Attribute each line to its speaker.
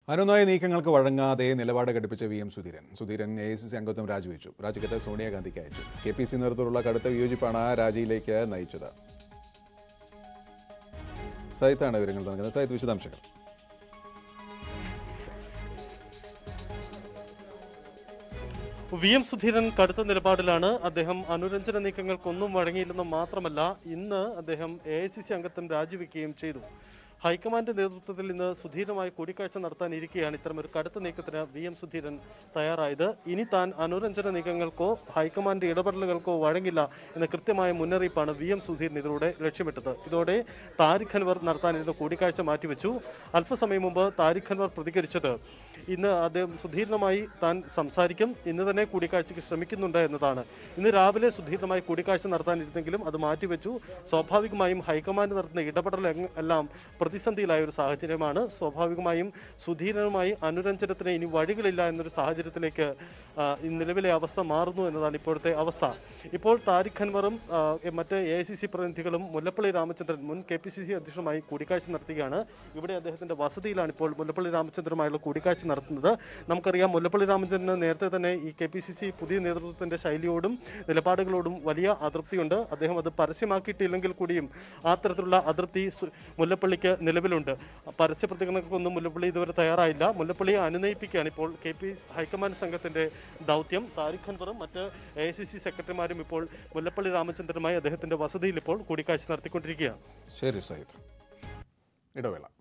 Speaker 1: അനുനയ നീക്കങ്ങൾക്ക് വഴങ്ങാതെ നിലപാട് ഘടിപ്പിച്ച V M Sudheeran Sudheeran A I C C അംഗത്വം രാജിവെച്ചു രാജിക്കത്ത് സോണിയാഗാന്ധിക്ക് അയച്ചു കെ പി സി നേതൃത്വത്തിലുള്ള കടുത്ത വിയോജിപ്പാണ് രാജിയിലേക്ക് നയിച്ചത് സൈത്താണ് വിവരങ്ങൾ നൽകുന്നത് സൈത്ത് വിശദാംശങ്ങൾ
Speaker 2: വി എം സുധീരൻ കടുത്ത നിലപാടിലാണ് അദ്ദേഹം അനുരഞ്ജന നീക്കങ്ങൾക്കൊന്നും വഴങ്ങിയില്ലെന്ന് മാത്രമല്ല ഇന്ന് അദ്ദേഹം എ ഐ സി സി അംഗത്വം രാജിവെക്കുകയും ചെയ്തു ഹൈക്കമാൻഡ് നേതൃത്വത്തിൽ ഇന്ന് സുധീരമായി കൂടിക്കാഴ്ച നടത്താനിരിക്കെയാണ് ഇത്തരമൊരു കടുത്ത നീക്കത്തിന് വി എം സുധീരൻ തയ്യാറായത് ഇനി താൻ അനുരഞ്ജന നീക്കങ്ങൾക്കോ ഹൈക്കമാൻഡ് ഇടപെടലുകൾക്കോ വഴങ്ങില്ല എന്ന കൃത്യമായ മുന്നറിയിപ്പാണ് വി എം സുധീരൻ ഇതിലൂടെ ലക്ഷ്യമിട്ടത് ഇതോടെ താരിഖ് അൻവർ നടത്താനിരുന്ന കൂടിക്കാഴ്ച മാറ്റിവെച്ചു അല്പസമയം മുമ്പ് താരിഖ് അൻവർ പ്രതികരിച്ചത് ഇന്ന് അദ്ദേഹം സുധീരനുമായി താൻ സംസാരിക്കും ഇന്ന് തന്നെ കൂടിക്കാഴ്ചയ്ക്ക് ശ്രമിക്കുന്നുണ്ട് എന്നതാണ് ഇന്ന് രാവിലെ സുധീരനുമായി കൂടിക്കാഴ്ച നടത്താനിരുന്നെങ്കിലും അത് മാറ്റിവെച്ചു സ്വാഭാവികമായും ഹൈക്കമാൻഡ് നടത്തുന്ന ഇടപെടൽ എങ് എല്ലാം പ്രതിസന്ധിയിലായ ഒരു സാഹചര്യമാണ് സ്വാഭാവികമായും സുധീരനുമായി അനുരഞ്ജനത്തിന് ഇനി വഴികളില്ല എന്നൊരു സാഹചര്യത്തിലേക്ക് ആ, ഈ നിലവിലെ അവസ്ഥ മാറുന്നു എന്നതാണ് ഇപ്പോഴത്തെ അവസ്ഥ ഇപ്പോൾ താരിഖ് അൻവറും ആ, മറ്റ് എ ഐ സി സി പ്രതിനിധികളും മുല്ലപ്പള്ളി രാമചന്ദ്രൻ മുൻ കെ പി സി സി അധ്യക്ഷനുമായി കൂടിക്കാഴ്ച നടത്തുകയാണ് ഇവിടെ അദ്ദേഹത്തിന്റെ വസതിയിലാണ് ഇപ്പോൾ മുല്ലപ്പള്ളി രാമചന്ദ്രനുമായുള്ള കൂടിക്കാഴ്ച നടത്തുന്നത് നമുക്കറിയാം മുല്ലപ്പള്ളി രാമചന്ദ്രന് നേരത്തെ തന്നെ ഈ കെ പി സി സി പുതിയ നേതൃത്വത്തിന്റെ ശൈലിയോടും നിലപാടുകളോടും വലിയ അതൃപ്തിയുണ്ട് അദ്ദേഹം അത് പരസ്യമാക്കിയിട്ടില്ലെങ്കിൽ കൂടിയും ആ തരത്തിലുള്ള അതൃപ്തി സു- മുല്ലപ്പള്ളിക്ക് നിലവിലുണ്ട് പരസ്യ പ്രതികരണങ്ങൾക്കൊന്നും മുല്ലപ്പള്ളി ഇതുവരെ തയ്യാറായില്ല മുല്ലപ്പള്ളിയെ അനുനയിപ്പിക്കുകയാണ് ഇപ്പോൾ കെ പി ഹൈക്കമാൻഡ് സംഘത്തിന്റെ ദൗത്യം താരിഖ് അൻവറും മറ്റ് എ ഐ സി സി സെക്രട്ടറിമാരും ഇപ്പോൾ മുല്ലപ്പള്ളി രാമചന്ദ്രനുമായി അദ്ദേഹത്തിന്റെ വസതിയിൽ ഇപ്പോൾ കൂടിക്കാഴ്ച നടത്തിക്കൊണ്ടിരിക്കുകയാണ്
Speaker 1: ശരി സൈത്ത് ഇടവേള